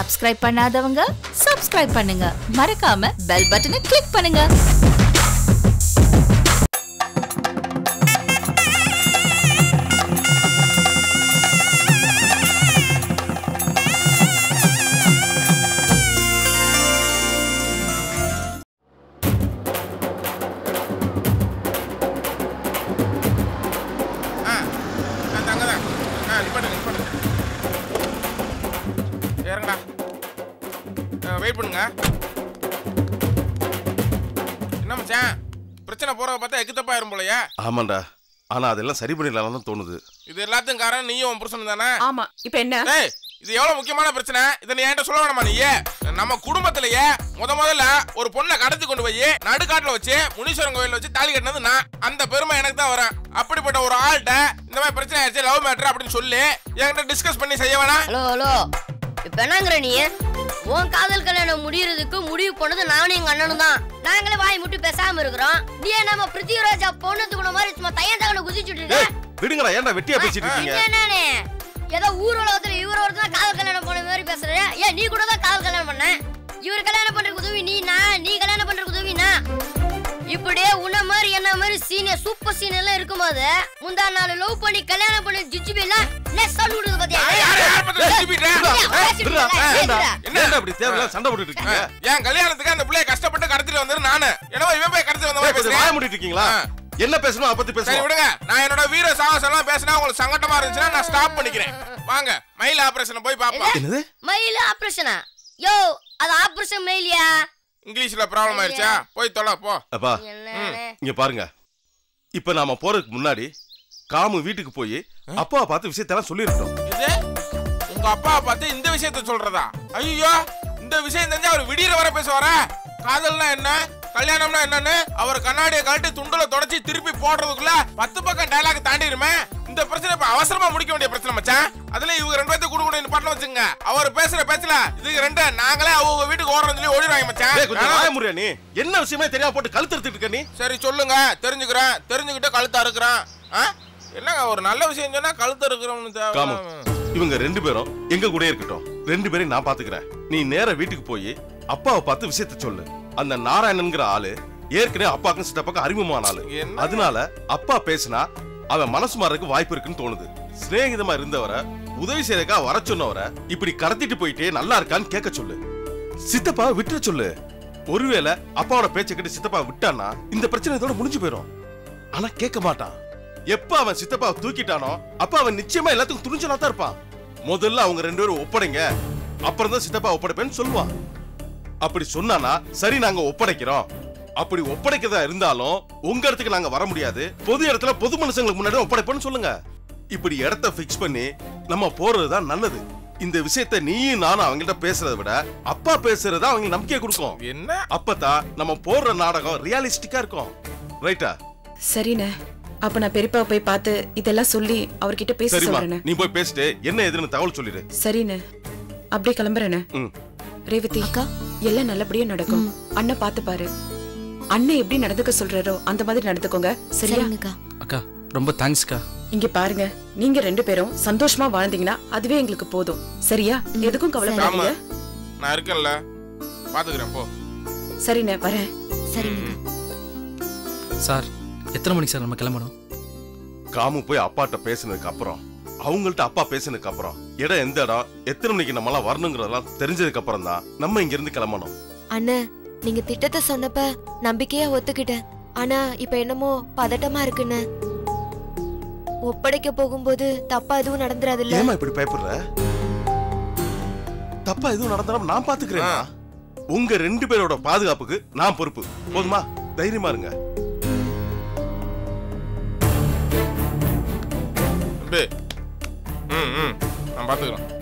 Subscribe பண்ணாதவங்க subscribe பண்ணுங்க மறக்காம பெல் பட்டனை கிளிக் பண்ணுங்க ஆ அந்த அங்கே தான் ஆ நிப்பாட்டுங்க நிப்பாட்டுங்க இறங்கடா வெயிட் பண்ணுங்க என்ன மச்சான் பிரச்சனை போறத பார்த்தா எக்கு தப்பாயிரும் போலயே ஆமாண்டா ஆனா அதெல்லாம் சரி பண்ணிடலாம் தான் தோணுது இது எல்லாத்துக்கும் காரணம் நீயும் உன் புருஷன் தானே ஆமா இப்ப என்ன ஏய் இது எவ்வளவு முக்கியமான பிரச்சனை இதை நீ என்கிட்ட சொல்ல வேணாமா நீ நம்ம குடும்பத்திலேயே முத முதல்ல ஒரு பொண்ணை கடத்தி கொண்டு போய் நடுக்காட்டுல வச்சு முனீஸ்வரன் கோயில்ல வச்சு தாலி கட்டினது நான் அந்த பெருமை எனக்கு தான் வரும் அப்படிப்பட்ட ஒரு ஆள்கிட்ட இந்த மாதிரி பிரச்சனை ஆயிடுச்சு லவ் மேட்டர் அப்படின்னு சொல்லி என்கிட்ட டிஸ்கஸ் பண்ணி செய்ய வேணாம் ஹலோ ஹலோ இப்ப என்னங்கிற நீ உன் காதல் கல்யாணம் முடியறதுக்கு முடிவு பண்ணது நானும் எங்க அண்ணனும் தான் நாங்களே வாய் முட்டி பேசாம இருக்கிறோம் நீ நம்ம பிருத்திவிராஜா பொண்ணு தூக்குன மாதிரி சும்மா தையன் தகன குதிச்சுட்டு ஏய் இருக்க விடுங்கடா ஏன்டா வெட்டியா பேசிட்டு இருக்கீங்க என்னண்ணே ஏதோ ஊர் உலகத்துல இவர் ஒருத்தர் காதல் கல்யாணம் பண்ண மாதிரி பேசுற ஏன் நீ கூட தான் காதல் கல்யாணம் பண்ண இவர் கல்யாணம் பண்றதுக்கு உதவி நீ நான் நீ கல்யாணம் பண்றதுக்கு உதவி நான் இப்படியே உன்ன மாதிரி என்ன மாதிரி சீனியர் சூப்பர் சீனியர் எல்லாம் இருக்கும்போது முந்தா நாள் லவ் பண்ணி கல்யாணம் பண்ணி ஜிஜிபி எல்லாம் நெஸ் சவுண்ட் விடுது பாத்தியா யார் யார் பத்தி ஜிபிட்டா? விடுடா, ஏன்டா? என்ன? ஏன்டா இப்படி தேவையில்லாம சண்டை போட்டுட்டு இருக்கீங்க என் கல்யாணத்துக்கு அந்த பிள்ளைய கஷ்டப்பட்டு கடத்திட்டு வந்தது நானு என்னவோ இவன் போய் கடத்திட்டு வந்த ஏய், மாதிரி கொஞ்சம் பேசுறேன் வாய மூடிட்டு இருக்கீங்களா ஆ. என்ன பேசணும் அதை பத்தி சரி பேசணும் விடுங்க நான் என்னோட வீர சாகசம் எல்லாம் பேசினா உங்களுக்கு சங்கட்டமா இருந்துச்சுன்னா நான் ஸ்டாப் பண்ணிக்கிறேன் வாங்க மயில் ஆபரேஷன் போய் பாப்போம் என்னது மயில் ஆபரேஷனா யோ அது ஆபரேஷன் மயிலியா இங்கிலீஷ்ல ப்ராப்ளம் ஆயிடுச்சா போய் தொலை போ அப்பா என்ன இங்க பாருங்க இப்ப நாம போறதுக்கு முன்னாடி காமு வீட்டுக்கு போய் அப்பாவை பார்த்து விஷயத்தெல்லாம் சொல்லிருக்கோம் இது உங்க அப்பாவை பார்த்து இந்த விஷயத்த சொல்றதா ஐயோ இந்த விஷயம் தெரிஞ்சா அவர் விடியற வர பேச வர காதல்னா என்ன கல்யாணம்னா என்னன்னு அவர் கண்ணாடியை கழட்டி துண்டுல தொடச்சி திருப்பி போடுறதுக்குள்ள பத்து பக்கம் டயலாக் தாண்டிடுமே இந்த பிரச்சனை இப்ப அவசரமா முடிக்க வேண்டிய பிரச்சனை மச்சான் அதுல இவங்க ரெண்டு பேர்த்து கூட கூட பண்ண வச்சுங்க அவர் பேசுற பேச்சுல இதுக்கு ரெண்டு நாங்களே அவங்க வீட்டுக்கு ஓடுறோம் சொல்லி ஓடிடுவாங்க ஏய், கொஞ்சம் மச்சான் வாய முடியா நீ என்ன விஷயமே தெரியாம போட்டு கழுத்து எடுத்துட்டு இருக்க நீ சரி சொல்லுங்க தெரிஞ்சுக்கிறேன் தெரிஞ்சுக்கிட்டு கழுத்தா இருக்கிறான் ஆ? என்னங்க ஒரு நல்ல விஷயம் சொன்னா கழுத்து இருக்கிறோம்னு காமு தேவை இவங்க ரெண்டு பேரும் எங்க கூட இருக்கட்டும் ரெண்டு பேரையும் நான் பாத்துக்கிறேன் நீ நேரா வீட்டுக்கு போய் அப்பாவை பார்த்து விஷயத்த சொல்லு அந்த நாராயணன்ங்கிற ஆளு ஏற்கனவே அப்பாக்கும் சித்தப்பாக்கும் அறிமுகமான ஆளு என்ன? அதனால அப்பா பேசினா அவன் மனசு மாறதுக்கு வாய்ப்பு இருக்குன்னு தோணுது சிநேகிதமா இருந்தவரை உதவி செய்யறக்கா வர சொன்னவரை இப்படி கடத்திட்டு போயிட்டே நல்லா இருக்கான்னு கேட்க சொல்லு சித்தப்பா விட்டுற சொல்லு ஒருவேளை அப்பாவோட பேச்சை கேட்டு சித்தப்பா விட்டான்னா இந்த பிரச்சனை இதோட முடிஞ்சு போயிடும் ஆனா கேட்க மாட்டான் எப்ப அவன் சித்தப்பாவை தூக்கிட்டானோ அப்ப அவன் நிச்சயமா எல்லாத்துக்கும் துணிஞ்சலா தான் இருப்பான் முதல்ல அவங்க ரெண்டு பேரும் ஒப்படைங்க அப்புறம் தான் சித்தப்பா ஒப்படைப்பேன்னு சொல்லுவான் அப்படி சொன்னானா சரி நாங்க ஒப்படைக்கிறோம் அப்படி ஒப்படைக்கிறதா இருந்தாலும் உங்க இடத்துக்கு நாங்க வர முடியாது பொது இடத்துல பொது மனுஷங்களுக்கு முன்னாடி ஒப்படைப்போம்னு சொல்லுங்க இப்படி இடத்த ஃபிக்ஸ் பண்ணி நம்ம போறதுதான் நல்லது இந்த விஷயத்த நீயும் நானும் அவங்கள்ட்ட பேசுறதை விட அப்பா பேசுறதா அவங்க நம்பிக்கை கொடுக்கும் என்ன அப்பதான் நம்ம போடுற நாடகம் ரியாலிஸ்டிக்கா இருக்கும் ரைட்டா சரிண்ணே அப்ப நான் பெரியப்பா போய் பார்த்து இதெல்லாம் சொல்லி அவர்கிட்ட பேச சரிம்மா சொல்றேண்ணே நீ போய் பேசிட்டு என்ன எதுன்னு தகவல் சொல்லிடு சரிண்ணே அப்படியே கிளம்புறேண்ணே ம் ரேவதி அக்கா. எல்லாம் நல்லபடியா நடக்கும் அண்ணன் பார்த்து பாரு அண்ணன் எப்படி நடந்துக்க சொல்றாரோ அந்த மாதிரி நடந்துக்கோங்க சரியா சரிங்கக்கா அக்கா ரொம்ப தேங்க்ஸ்க்கா இங்க பாருங்க நீங்க ரெண்டு பேரும் சந்தோஷமா வாழ்ந்தீங்கன்னா அதுவே எங்களுக்கு போதும் சரியா எதுக்கும் ஆமா கவலைப்படாதீங்க நான் இருக்கேன்ல பாத்துக்கிறேன் போ சரிண்ணே வரேன் சரிங்கக்கா சார் எத்தனை மணிக்கு சார் நம்ம கிளம்பணும் காமு போய் அப்பாட்ட பேசினதுக்கு அப்புறம் அவங்கள்ட்ட அப்பா பேசினதுக்கு அப்புறம் இடம் எந்த இடம் எத்தனை மணிக்கு நம்மளாம் வரணுங்கிறதெல்லாம் தெரிஞ்சதுக்கு அப்புறம் தான் நம்ம இங்க இருந்து கிளம்பணும் அண்ணே நீங்க திட்டத்தை சொன்னப்ப நம்பிக்கையா ஒத்துக்கிட்டேன் ஆனா இப்ப என்னமோ பதட்டமா இருக்குன்னு ஒப்படைக்க போகும்போது தப்பா எதுவும் நடந்துராதுல்ல ஏமா இப்படி பயப்படுற தப்பா எதுவும் நடந்தாலும் நான் பாத்துக்கிறேன் உங்க ரெண்டு பேரோட பாதுகாப்புக்கு நான் பொறுப்பு போதுமா தைரியமா இருங்க தம்பி ம் ம் நான் பாத்துக்கிறேன்